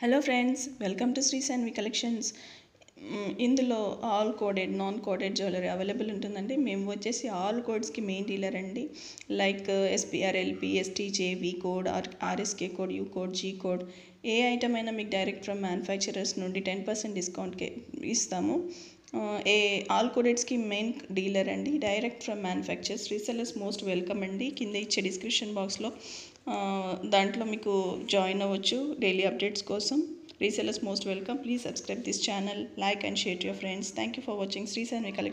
hello friends welcome to Sri Sanvi collections hmm, ఇందులో all coded non coded jewellery available ఉంటుందండి మేము వచ్చేసి ఆల్ కోడ్స్కి మెయిన్ డీలర్ అండి like SPR LP STJ V code R RSK code U code G code ఏ item అయినా మీకు direct from manufacturers నుండి టెన్ పర్సెంట్ డిస్కౌంట్కి ఇస్తాము ఆ, ఏ ఆల్ కోడెడ్స్కి మెయిన్ డీలర్ అండి direct from manufactures resellers most welcome అండి కింద ఇచ్చే డిస్క్రిప్షన్ బాక్స్లో ఆ, దాంట్లో మీకు జాయిన్ అవ్వచ్చు డైలీ అప్డేట్స్ కోసం resellers most welcome please subscribe this channel like and share to your friends thank you for watching Sri Sanvi collection